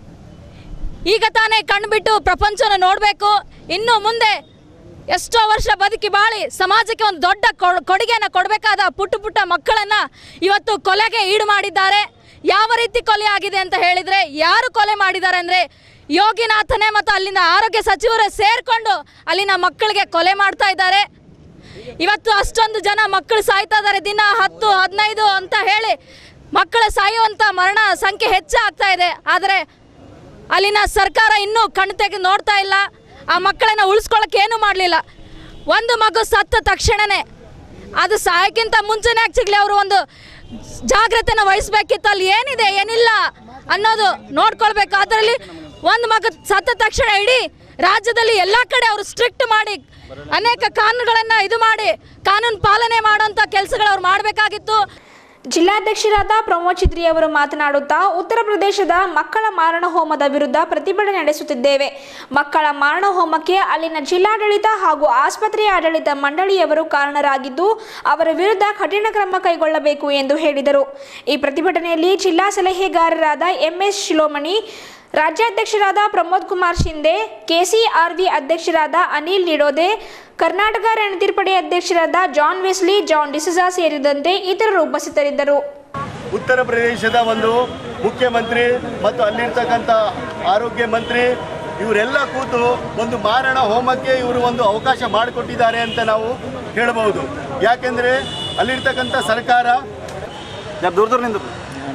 ಈಗ ತಾನೇ ಕಣ್ಬಿಟ್ಟು ಪ್ರಪಂಚನ ನೋಡಬೇಕು ಇನ್ನು ಮುಂದೆ ಎಷ್ಟೋ ವರ್ಷ ಬದುಕಿ ಬಾಳಿ ಸಮಾಜಕ್ಕೆ ಒಂದು ದೊಡ್ಡ ಕೊ- ಕೊಡುಗೆಯನ್ನು ಕೊಡಬೇಕಾದ ಪುಟ್ಟ ಪುಟ್ಟ ಮಕ್ಕಳನ್ನು ಇವತ್ತು ಕೊಲೆಗೆ ಈಡು ಮಾಡಿದ್ದಾರೆ ಯಾವ ರೀತಿ ಕೊಲೆ ಆಗಿದೆ ಅಂತ ಹೇಳಿದರೆ ಯಾರು ಕೊಲೆ ಮಾಡಿದ್ದಾರೆ ಅಂದರೆ ಯೋಗಿನಾಥನೇ ಮತ್ತು ಅಲ್ಲಿನ ಆರೋಗ್ಯ ಸಚಿವರು ಸೇರಿಕೊಂಡು ಅಲ್ಲಿನ ಮಕ್ಕಳಿಗೆ ಕೊಲೆ ಮಾಡ್ತಾ ಇದ್ದಾರೆ ಇವತ್ತು ಅಷ್ಟೊಂದು ಜನ ಮಕ್ಕಳು ಸಾಯ್ತಾ ಇದ್ದಾರೆ ದಿನ ಹತ್ತು ಹದಿನೈದು ಅಂತ ಹೇಳಿ ಮಕ್ಕಳು ಸಾಯುವಂಥ ಮರಣ ಸಂಖ್ಯೆ ಹೆಚ್ಚಾಗ್ತಾ ಇದೆ ಆದರೆ ಅಲ್ಲಿನ ಸರ್ಕಾರ ಇನ್ನೂ ಕಣ್ಣು ತೆಗೆದು ನೋಡ್ತಾ ಇಲ್ಲ ಆ ಮಕ್ಕಳನ್ನ ಉಳಿಸ್ಕೊಳ್ಳೋಕೆ ಏನೂ ಮಾಡಲಿಲ್ಲ ಒಂದು ಮಗು ಸತ್ತ ತಕ್ಷಣನೇ ಅದು ಸಾಯಕ್ಕಿಂತ ಮುಂಚೆನೇ ಆ್ಯಕ್ಚುಲಿ ಅವರು ಒಂದು ಜಾಗ್ರತೆನ ವಹಿಸ್ಬೇಕಿತ್ತು ಅಲ್ಲಿ ಏನಿದೆ ಏನಿಲ್ಲ ಅನ್ನೋದು ನೋಡ್ಕೊಳ್ಬೇಕು ಅದರಲ್ಲಿ ಒಂದು ಮಗು ಸತ್ತ ತಕ್ಷಣ ಇಡೀ ರಾಜ್ಯದಲ್ಲಿ ಎಲ್ಲ ಕಡೆ ಅವರು ಸ್ಟ್ರಿಕ್ಟ್ ಮಾಡಿ ಅನೇಕ ಕಾನೂನುಗಳನ್ನು ಇದು ಮಾಡಿ ಕಾನೂನು ಪಾಲನೆ ಮಾಡುವಂಥ ಕೆಲಸಗಳು ಅವ್ರು ಮಾಡಬೇಕಾಗಿತ್ತು ಜಿಲ್ಲಾಧ್ಯಕ್ಷರಾದ ಪ್ರಮೋದ್ ಚಿತ್ರಿ ಅವರು ಮಾತನಾಡುತ್ತಾ ಉತ್ತರ ಪ್ರದೇಶದ ಮಕ್ಕಳ ಮಾರಣ ಹೋಮದ ವಿರುದ್ಧ ಪ್ರತಿಭಟನೆ ನಡೆಸುತ್ತಿದ್ದೇವೆ ಮಕ್ಕಳ ಮಾರಣ ಹೋಮಕ್ಕೆ ಅಲ್ಲಿನ ಜಿಲ್ಲಾಡಳಿತ ಹಾಗೂ ಆಸ್ಪತ್ರೆಯ ಆಡಳಿತ ಮಂಡಳಿಯವರು ಕಾರಣರಾಗಿದ್ದು ಅವರ ವಿರುದ್ಧ ಕಠಿಣ ಕ್ರಮ ಕೈಗೊಳ್ಳಬೇಕು ಎಂದು ಹೇಳಿದರು ಈ ಪ್ರತಿಭಟನೆಯಲ್ಲಿ ಜಿಲ್ಲಾ ಸಲಹೆಗಾರರಾದ ಎಂಎಸ್ ಶಿಲೋಮಣಿ ರಾಜ್ಯಾಧ್ಯಕ್ಷರಾದ ಪ್ರಮೋದ್ ಕುಮಾರ್ ಶಿಂದೆ ಕೆಸಿಆರ್ವಿ ಅಧ್ಯಕ್ಷರಾದ ಅನಿಲ್ ನಿಡೋದೆ ಕರ್ನಾಟಕ ರಣತೀರ್ಪಡೆ ಅಧ್ಯಕ್ಷರಾದ ಜಾನ್ ವೆಸ್ಲಿ ಜಾನ್ ಡಿಸಿಜಾ ಸೇರಿದಂತೆ ಇತರರು ಉಪಸ್ಥಿತರಿದ್ದರು ಉತ್ತರ ಪ್ರದೇಶದ ಒಂದು ಮುಖ್ಯಮಂತ್ರಿ ಮತ್ತು ಅಲ್ಲಿರ್ತಕ್ಕಂಥ ಆರೋಗ್ಯ ಮಂತ್ರಿ ಇವರೆಲ್ಲ ಕೂತು ಒಂದು ಮಾರಣ ಹೋಮಕ್ಕೆ ಇವರು ಒಂದು ಅವಕಾಶ ಮಾಡಿಕೊಟ್ಟಿದ್ದಾರೆ ಅಂತ ನಾವು ಹೇಳಬಹುದು ಯಾಕೆಂದರೆ ಅಲ್ಲಿರ್ತಕ್ಕಂಥ ಸರ್ಕಾರ ದೂರ ದೂರ ನಿಂದು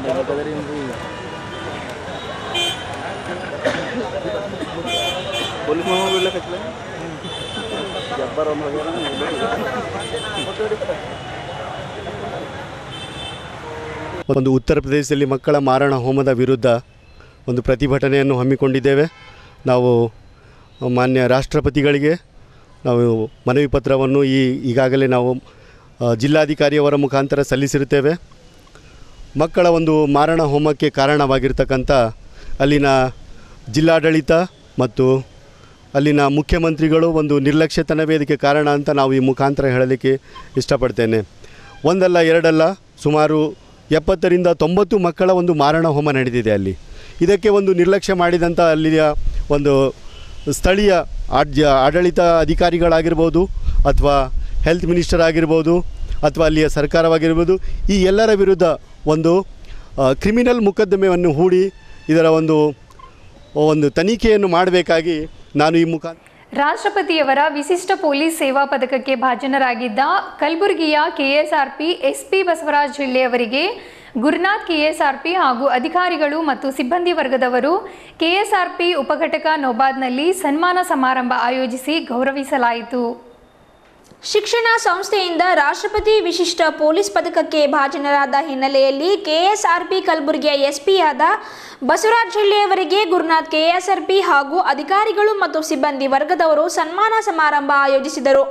ಒಂದು ಉತ್ತರ ಪ್ರದೇಶದಲ್ಲಿ ಮಕ್ಕಳ ಮಾರಣ ಹೋಮದ ವಿರುದ್ಧ ಒಂದು ಪ್ರತಿಭಟನೆಯನ್ನು ಹಮ್ಮಿಕೊಂಡಿದ್ದೇವೆ ನಾವು ಮಾನ್ಯ ರಾಷ್ಟ್ರಪತಿಗಳಿಗೆ ನಾವು ಮನವಿ ಪತ್ರವನ್ನು ಈ ಈಗಾಗಲೇ ನಾವು ಆ, ಜಿಲ್ಲಾಧಿಕಾರಿಯವರ ಮುಖಾಂತರ ಸಲ್ಲಿಸಿರುತ್ತೇವೆ ಮಕ್ಕಳ ಒಂದು ಮಾರಣ ಹೋಮಕ್ಕೆ ಕಾರಣವಾಗಿರ್ತಕ್ಕಂಥ ಅಲ್ಲಿನ ಜಿಲ್ಲಾಡಳಿತ ಮತ್ತು ಅಲ್ಲಿನ ಮುಖ್ಯಮಂತ್ರಿಗಳು ಒಂದು ನಿರ್ಲಕ್ಷ್ಯತನವೇ ಇದಕ್ಕೆ ಕಾರಣ ಅಂತ ನಾವು ಈ ಮುಖಾಂತರ ಹೇಳಲಿಕ್ಕೆ ಇಷ್ಟಪಡ್ತೇನೆ ಒಂದಲ್ಲ ಎರಡಲ್ಲ ಸುಮಾರು ಎಪ್ಪತ್ತರಿಂದ ತೊಂಬತ್ತು ಮಕ್ಕಳ ಒಂದು ಮಾರಣ ಹೋಮ ನಡೆದಿದೆ ಅಲ್ಲಿ ಇದಕ್ಕೆ ಒಂದು ನಿರ್ಲಕ್ಷ್ಯ ಮಾಡಿದಂಥ ಅಲ್ಲಿಯ ಒಂದು ಸ್ಥಳೀಯ ಆಡ್ಜ ಆಡಳಿತ ಅಧಿಕಾರಿಗಳಾಗಿರ್ಬೋದು ಅಥವಾ ಹೆಲ್ತ್ ಮಿನಿಸ್ಟರ್ ಆಗಿರ್ಬೋದು ಅಥವಾ ಅಲ್ಲಿಯ ಸರ್ಕಾರವಾಗಿರ್ಬೋದು ಈ ಎಲ್ಲರ ವಿರುದ್ಧ ಒಂದು ಕ್ರಿಮಿನಲ್ ಮೊಕದ್ದಮೆಯನ್ನು ಹೂಡಿ ಇದರ ಒಂದು ಒಂದು ತನಿಖೆಯನ್ನು ಮಾಡಬೇಕಾಗಿ ನಾನು ಈ ಮುಖಾಂತರ ರಾಷ್ಟ್ರಪತಿಯವರ ವಿಶಿಷ್ಟ ಪೊಲೀಸ್ ಸೇವಾ ಪದಕಕ್ಕೆ ಭಾಜನರಾಗಿದ್ದ ಕಲಬುರಗಿಯ ಕೆಎಸ್ಆರ್ಪಿ ಎಸ್ಪಿ ಬಸವರಾಜ್ ಜಿಲ್ಲೆಯವರಿಗೆ ಗುರುನಾಥ್ ಕೆಎಸ್ಆರ್ಪಿ ಹಾಗೂ ಅಧಿಕಾರಿಗಳು ಮತ್ತು ಸಿಬ್ಬಂದಿ ವರ್ಗದವರು ಕೆಎಸ್ಆರ್ಪಿ ಉಪಘಟಕ ನೌಬಾದ್ನಲ್ಲಿ ಸನ್ಮಾನ ಸಮಾರಂಭ ಆಯೋಜಿಸಿ ಗೌರವಿಸಲಾಯಿತು ಶಿಕ್ಷಣ ಸಂಸ್ಥೆಯಿಂದ ರಾಷ್ಟ್ರಪತಿ ವಿಶಿಷ್ಟ ಪೊಲೀಸ್ ಪದಕಕ್ಕೆ ಭಾಜನರಾದ ಹಿನ್ನೆಲೆಯಲ್ಲಿ ಕೆಎಸ್ಆರ್ಪಿ ಕಲಬುರಗಿಯ ಎಸ್ಪಿಯಾದ ಬಸವರಾಜ್ ಜಿಲ್ಲೆಯವರಿಗೆ ಗುರುನಾಥ್ ಕೆಎಸ್ಆರ್ಪಿ ಹಾಗೂ ಅಧಿಕಾರಿಗಳು ಮತ್ತು ಸಿಬ್ಬಂದಿ ವರ್ಗದವರು ಸನ್ಮಾನ ಸಮಾರಂಭ ಆಯೋಜಿಸಿದರು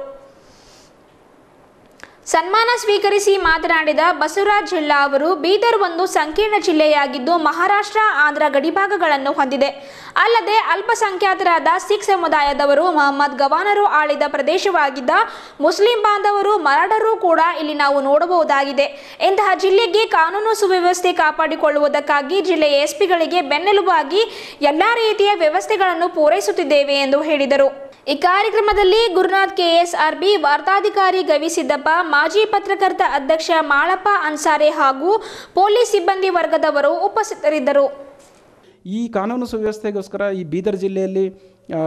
ಸನ್ಮಾನ ಸ್ವೀಕರಿಸಿ ಮಾತನಾಡಿದ ಬಸವರಾಜ್ ಜಿಲ್ಲಾ ಅವರು ಬೀದರ್ ಒಂದು ಸಂಕೀರ್ಣ ಜಿಲ್ಲೆಯಾಗಿದ್ದು ಮಹಾರಾಷ್ಟ್ರ ಆಂಧ್ರ ಗಡಿಭಾಗಗಳನ್ನು ಹೊಂದಿದೆ ಅಲ್ಲದೆ ಅಲ್ಪಸಂಖ್ಯಾತರಾದ ಸಿಖ್ ಸಮುದಾಯದವರು ಮೊಹಮ್ಮದ್ ಗವಾನರು ಆಳಿದ ಪ್ರದೇಶವಾಗಿದ್ದ ಮುಸ್ಲಿಂ ಬಾಂಧವರು ಮರಾಠರು ಕೂಡ ಇಲ್ಲಿ ನಾವು ನೋಡಬಹುದಾಗಿದೆ ಇಂತಹ ಜಿಲ್ಲೆಗೆ ಕಾನೂನು ಸುವ್ಯವಸ್ಥೆ ಕಾಪಾಡಿಕೊಳ್ಳುವುದಕ್ಕಾಗಿ ಜಿಲ್ಲೆಯ ಎಸ್ಪಿಗಳಿಗೆ ಬೆನ್ನೆಲುಬಾಗಿ ಎಲ್ಲ ರೀತಿಯ ವ್ಯವಸ್ಥೆಗಳನ್ನು ಪೂರೈಸುತ್ತಿದ್ದೇವೆ ಎಂದು ಹೇಳಿದರು ಈ ಕಾರ್ಯಕ್ರಮದಲ್ಲಿ ಗುರುನಾಥ್ ಕೆಎಸ್ಆರ್ಬಿ ವಾರ್ತಾಧಿಕಾರಿ ಗವಿಸಿದ್ದಪ್ಪ ಮಾಜಿ ಪತ್ರಕರ್ತ ಅಧ್ಯಕ್ಷ ಮಾಳಪ್ಪ ಅನ್ಸಾರೆ ಹಾಗೂ ಪೊಲೀಸ್ ಸಿಬ್ಬಂದಿ ವರ್ಗದವರು ಉಪಸ್ಥಿತರಿದ್ದರು ಈ ಕಾನೂನು ಸುವ್ಯವಸ್ಥೆಗೋಸ್ಕರ ಈ ಬೀದರ್ ಜಿಲ್ಲೆಯಲ್ಲಿ ಆ,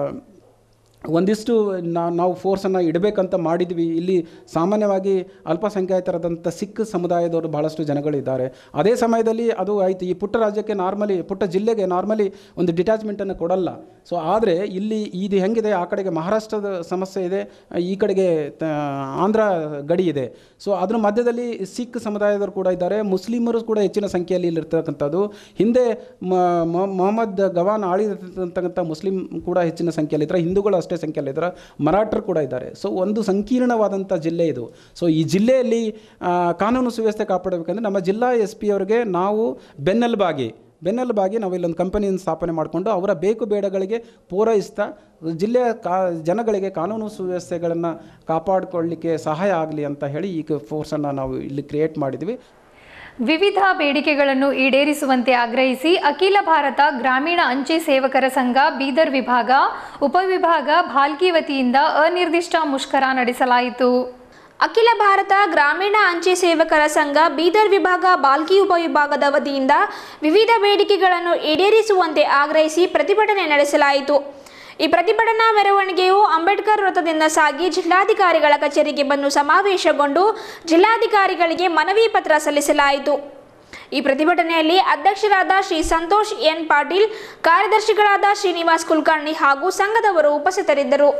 ಒಂದಿಷ್ಟು ನಾ- ನಾವು ಫೋರ್ಸನ್ನು ಇಡಬೇಕಂತ ಮಾಡಿದ್ವಿ ಇಲ್ಲಿ ಸಾಮಾನ್ಯವಾಗಿ ಅಲ್ಪಸಂಖ್ಯಾತರಾದಂಥ ಸಿಖ್ ಸಮುದಾಯದವರು ಭಾಳಷ್ಟು ಜನಗಳಿದ್ದಾರೆ ಅದೇ ಸಮಯದಲ್ಲಿ ಅದು ಆಯಿತು ಈ ಪುಟ್ಟ ರಾಜ್ಯಕ್ಕೆ ನಾರ್ಮಲಿ ಪುಟ್ಟ ಜಿಲ್ಲೆಗೆ ನಾರ್ಮಲಿ ಒಂದು ಡಿಟ್ಯಾಚ್ಮೆಂಟನ್ನು ಕೊಡಲ್ಲ ಸೊ ಆದರೆ ಇಲ್ಲಿ ಇದು ಹೆಂಗಿದೆ ಆ ಕಡೆಗೆ ಮಹಾರಾಷ್ಟ್ರದ ಸಮಸ್ಯೆ ಇದೆ ಈ ಕಡೆಗೆ ತ- ಆಂಧ್ರ ಗಡಿ ಇದೆ ಸೊ ಅದ್ರ ಮಧ್ಯದಲ್ಲಿ ಸಿಖ್ ಸಮುದಾಯದವರು ಕೂಡ ಇದ್ದಾರೆ ಮುಸ್ಲಿಮರು ಕೂಡ ಹೆಚ್ಚಿನ ಸಂಖ್ಯೆಯಲ್ಲಿ ಇಲ್ಲಿರ್ತಕ್ಕಂಥದ್ದು ಹಿಂದೆ ಮ- ಮ- ಮೊಹಮ್ಮದ್ ಗವಾನ್ ಆಳಿರ್ತಕ್ಕಂಥ ಮುಸ್ಲಿಂ ಕೂಡ ಹೆಚ್ಚಿನ ಸಂಖ್ಯೆಯಲ್ಲಿ ಇದ್ದಾರೆ ಹಿಂದೂಗಳು ಅಷ್ಟೇ ಸಂಖ್ಯೆಯಲ್ಲಿ ಇದ್ದಾರೆ ಮರಾಠರು ಕೂಡ ಇದ್ದಾರೆ ಸೊ ಒಂದು ಸಂಕೀರ್ಣವಾದಂಥ ಜಿಲ್ಲೆ ಇದು ಸೊ ಈ ಜಿಲ್ಲೆಯಲ್ಲಿ ಆ, ಕಾನೂನು ಸುವ್ಯವಸ್ಥೆ ಕಾಪಾಡಬೇಕಂದ್ರೆ ನಮ್ಮ ಜಿಲ್ಲಾ ಎಸ್ ಪಿ ಅವರಿಗೆ ನಾವು ಬೆನ್ನೆಲುಬಾಗಿ ಬೆನ್ನೆಲುಬಾಗಿ ನಾವು ಇಲ್ಲೊಂದು ಕಂಪನಿಯನ್ನು ಸ್ಥಾಪನೆ ಮಾಡಿಕೊಂಡು ಅವರ ಬೇಕು ಬೇಡಗಳಿಗೆ ಪೂರೈಸ್ತಾ ಜಿಲ್ಲೆಯ ಕಾ ಜನಗಳಿಗೆ ಕಾನೂನು ಸುವ್ಯವಸ್ಥೆಗಳನ್ನು ಕಾಪಾಡಿಕೊಳ್ಳಿಕ್ಕೆ ಸಹಾಯ ಆಗಲಿ ಅಂತ ಹೇಳಿ ಈ ಫೋರ್ಸನ್ನು ನಾವು ಇಲ್ಲಿ ಕ್ರಿಯೇಟ್ ಮಾಡಿದ್ವಿ ವಿವಿಧ ಬೇಡಿಕೆಗಳನ್ನು ಈಡೇರಿಸುವಂತೆ ಆಗ್ರಹಿಸಿ ಅಖಿಲ ಭಾರತ ಗ್ರಾಮೀಣ ಅಂಚೆ ಸೇವಕರ ಸಂಘ ಬೀದರ್ ವಿಭಾಗ ಉಪವಿಭಾಗ ಭಾಲ್ಕಿ ವತಿಯಿಂದ ಅನಿರ್ದಿಷ್ಟ ಮುಷ್ಕರ ನಡೆಸಲಾಯಿತು ಅಖಿಲ ಭಾರತ ಗ್ರಾಮೀಣ ಅಂಚೆ ಸೇವಕರ ಸಂಘ ಬೀದರ್ ವಿಭಾಗ ಬಾಲ್ಕಿ ಉಪವಿಭಾಗದ ವತಿಯಿಂದ ವಿವಿಧ ಬೇಡಿಕೆಗಳನ್ನು ಈಡೇರಿಸುವಂತೆ ಆಗ್ರಹಿಸಿ ಪ್ರತಿಭಟನೆ ನಡೆಸಲಾಯಿತು ಈ ಪ್ರತಿಭಟನಾ ಮೆರವಣಿಗೆಯು ಅಂಬೇಡ್ಕರ್ ವೃತ್ತದಿಂದ ಸಾಗಿ ಜಿಲ್ಲಾಧಿಕಾರಿಗಳ ಕಚೇರಿಗೆ ಬಂದು ಸಮಾವೇಶಗೊಂಡು ಜಿಲ್ಲಾಧಿಕಾರಿಗಳಿಗೆ ಮನವಿ ಪತ್ರ ಸಲ್ಲಿಸಲಾಯಿತು ಈ ಪ್ರತಿಭಟನೆಯಲ್ಲಿ ಅಧ್ಯಕ್ಷರಾದ ಶ್ರೀ ಸಂತೋಷ್ ಎನ್ ಪಾಟೀಲ್ ಕಾರ್ಯದರ್ಶಿಗಳಾದ ಶ್ರೀನಿವಾಸ್ ಕುಲಕರ್ಣಿ ಹಾಗೂ ಸಂಘದವರು ಉಪಸ್ಥಿತರಿದ್ದರು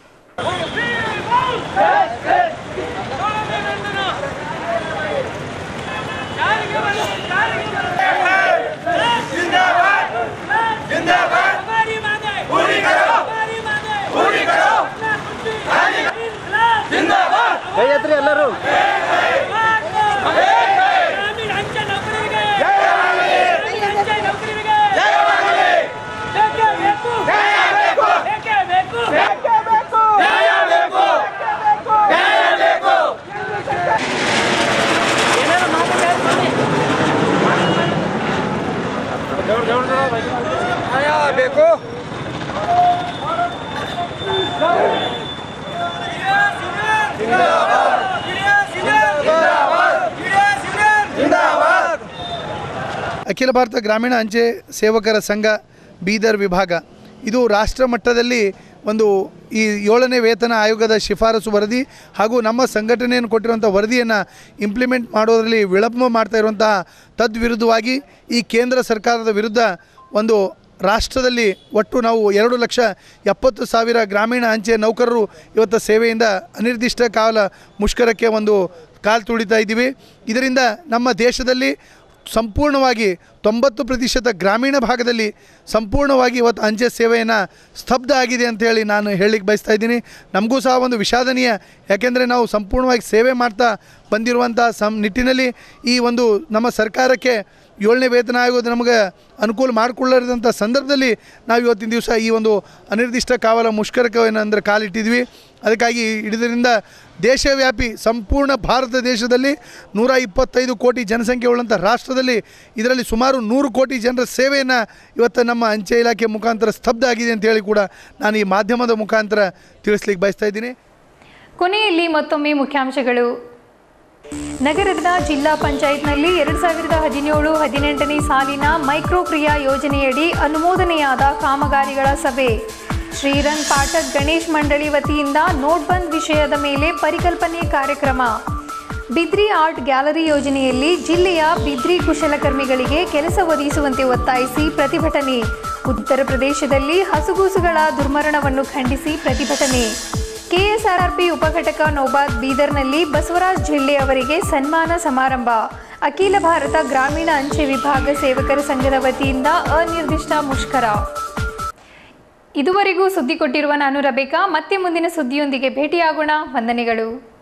ಎಲ್ಲರೂ ಬೇಕು ಅಖಿಲ ಭಾರತ ಗ್ರಾಮೀಣ ಅಂಚೆ ಸೇವಕರ ಸಂಘ ಬೀದರ್ ವಿಭಾಗ ಇದು ರಾಷ್ಟ್ರ ಮಟ್ಟದಲ್ಲಿ ಒಂದು ಈ ಏಳನೇ ವೇತನ ಆಯೋಗದ ಶಿಫಾರಸು ವರದಿ ಹಾಗೂ ನಮ್ಮ ಸಂಘಟನೆಯನ್ನು ಕೊಟ್ಟಿರುವಂಥ ವರದಿಯನ್ನು ಇಂಪ್ಲಿಮೆಂಟ್ ಮಾಡೋದರಲ್ಲಿ ವಿಳಂಬ ಮಾಡ್ತಾ ಇರುವಂತಹ ತದ್ವಿರುದ್ಧವಾಗಿ ಈ ಕೇಂದ್ರ ಸರ್ಕಾರದ ವಿರುದ್ಧ ಒಂದು ರಾಷ್ಟ್ರದಲ್ಲಿ ಒಟ್ಟು ನಾವು ಎರಡು ಲಕ್ಷ ಎಪ್ಪತ್ತು ಸಾವಿರ ಗ್ರಾಮೀಣ ಅಂಚೆ ನೌಕರರು ಇವತ್ತು ಸೇವೆಯಿಂದ ಅನಿರ್ದಿಷ್ಟ ಕಾಲ ಮುಷ್ಕರಕ್ಕೆ ಒಂದು ಕಾಲು ತುಳಿತಾ ಇದ್ದೀವಿ ಇದರಿಂದ ನಮ್ಮ ದೇಶದಲ್ಲಿ ಸಂಪೂರ್ಣವಾಗಿ ತೊಂಬತ್ತು ಪ್ರತಿಶತ ಗ್ರಾಮೀಣ ಭಾಗದಲ್ಲಿ ಸಂಪೂರ್ಣವಾಗಿ ಇವತ್ತು ಅಂಚೆ ಸೇವೆಯನ್ನು ಸ್ತಬ್ಧ ಆಗಿದೆ ಅಂತ ಹೇಳಿ ನಾನು ಹೇಳಲಿಕ್ಕೆ ಬಯಸ್ತಾ ಇದ್ದೀನಿ ನಮಗೂ ಸಹ ಒಂದು ವಿಷಾದನೀಯ ಯಾಕೆಂದರೆ ನಾವು ಸಂಪೂರ್ಣವಾಗಿ ಸೇವೆ ಮಾಡ್ತಾ ಬಂದಿರುವಂಥ ಸಂ ನಿಟ್ಟಿನಲ್ಲಿ ಈ ಒಂದು ನಮ್ಮ ಸರ್ಕಾರಕ್ಕೆ ಏಳನೇ ವೇತನ ಆಯೋಗ ನಮಗೆ ಅನುಕೂಲ ಮಾಡಿಕೊಳ್ಳದಂಥ ಸಂದರ್ಭದಲ್ಲಿ ನಾವು ಇವತ್ತಿನ ದಿವಸ ಈ ಒಂದು ಅನಿರ್ದಿಷ್ಟ ಕಾವಲ ಮುಷ್ಕರಕ್ಕೆ ಏನಂದ್ರೆ ಕಾಲಿಟ್ಟಿದ್ವಿ ಅದಕ್ಕಾಗಿ ಇದರಿಂದ ದೇಶವ್ಯಾಪಿ ಸಂಪೂರ್ಣ ಭಾರತ ದೇಶದಲ್ಲಿ ನೂರ ಇಪ್ಪತ್ತೈದು ಕೋಟಿ ಜನಸಂಖ್ಯೆ ಉಳ್ಳಂಥ ರಾಷ್ಟ್ರದಲ್ಲಿ ಇದರಲ್ಲಿ ಸುಮಾರು ನೂರು ಕೋಟಿ ಜನರ ಸೇವೆಯನ್ನು ಇವತ್ತು ನಮ್ಮ ಅಂಚೆ ಇಲಾಖೆ ಮುಖಾಂತರ ಸ್ತಬ್ಧ ಆಗಿದೆ ಅಂತ ಹೇಳಿ ಕೂಡ ನಾನು ಈ ಮಾಧ್ಯಮದ ಮುಖಾಂತರ ತಿಳಿಸ್ಲಿಕ್ಕೆ ಬಯಸ್ತಾ ಇದ್ದೀನಿ ಕೊನೆಯಲ್ಲಿ ಮತ್ತೊಮ್ಮೆ ಮುಖ್ಯಾಂಶಗಳು ನಗರದ ಜಿಲ್ಲಾ ಪಂಚಾಯತ್ನಲ್ಲಿ ಎರಡು ಸಾವಿರದ ಹದಿನೇಳು ಹದಿನೆಂಟನೇ ಸಾಲಿನ ಮೈಕ್ರೋ ಕ್ರಿಯಾ ಯೋಜನೆಯಡಿ ಅನುಮೋದನೆಯಾದ ಕಾಮಗಾರಿಗಳ ಸಭೆ ಶ್ರೀರಂಗ್ ಪಾಠಕ್ ಗಣೇಶ್ ಮಂಡಳಿ ವತಿಯಿಂದ ನೋಟ್ ಬಂದ್ ವಿಷಯದ ಮೇಲೆ ಪರಿಕಲ್ಪನೆ ಕಾರ್ಯಕ್ರಮ ಬಿದ್ರಿ ಆರ್ಟ್ ಗ್ಯಾಲರಿ ಯೋಜನೆಯಲ್ಲಿ ಜಿಲ್ಲೆಯ ಬಿದ್ರಿ ಕುಶಲಕರ್ಮಿಗಳಿಗೆ ಕೆಲಸ ಒದಗಿಸುವಂತೆ ಒತ್ತಾಯಿಸಿ ಪ್ರತಿಭಟನೆ ಉತ್ತರ ಪ್ರದೇಶದಲ್ಲಿ ಹಸುಗೂಸುಗಳ ದುರ್ಮರಣವನ್ನು ಖಂಡಿಸಿ ಪ್ರತಿಭಟನೆ ಕೆಎಸ್ಆರ್ಪಿ ಉಪಘಟಕ ನೌಬಾದ್ ಬೀದರ್ನಲ್ಲಿ ಬಸವರಾಜ್ ಜಿಲ್ಲೆ ಅವರಿಗೆ ಸನ್ಮಾನ ಸಮಾರಂಭ ಅಖಿಲ ಭಾರತ ಗ್ರಾಮೀಣ ಅಂಚೆ ವಿಭಾಗ ಸೇವಕರ ಸಂಘದ ವತಿಯಿಂದ ಅನಿರ್ದಿಷ್ಟ ಮುಷ್ಕರ ಇದುವರೆಗೂ ಸುದ್ದಿ ಕೊಟ್ಟಿರುವ ನಾನು ರಬೇಕಾ ಮತ್ತೆ ಮುಂದಿನ ಸುದ್ದಿಯೊಂದಿಗೆ ಭೇಟಿಯಾಗೋಣ ವಂದನೆಗಳು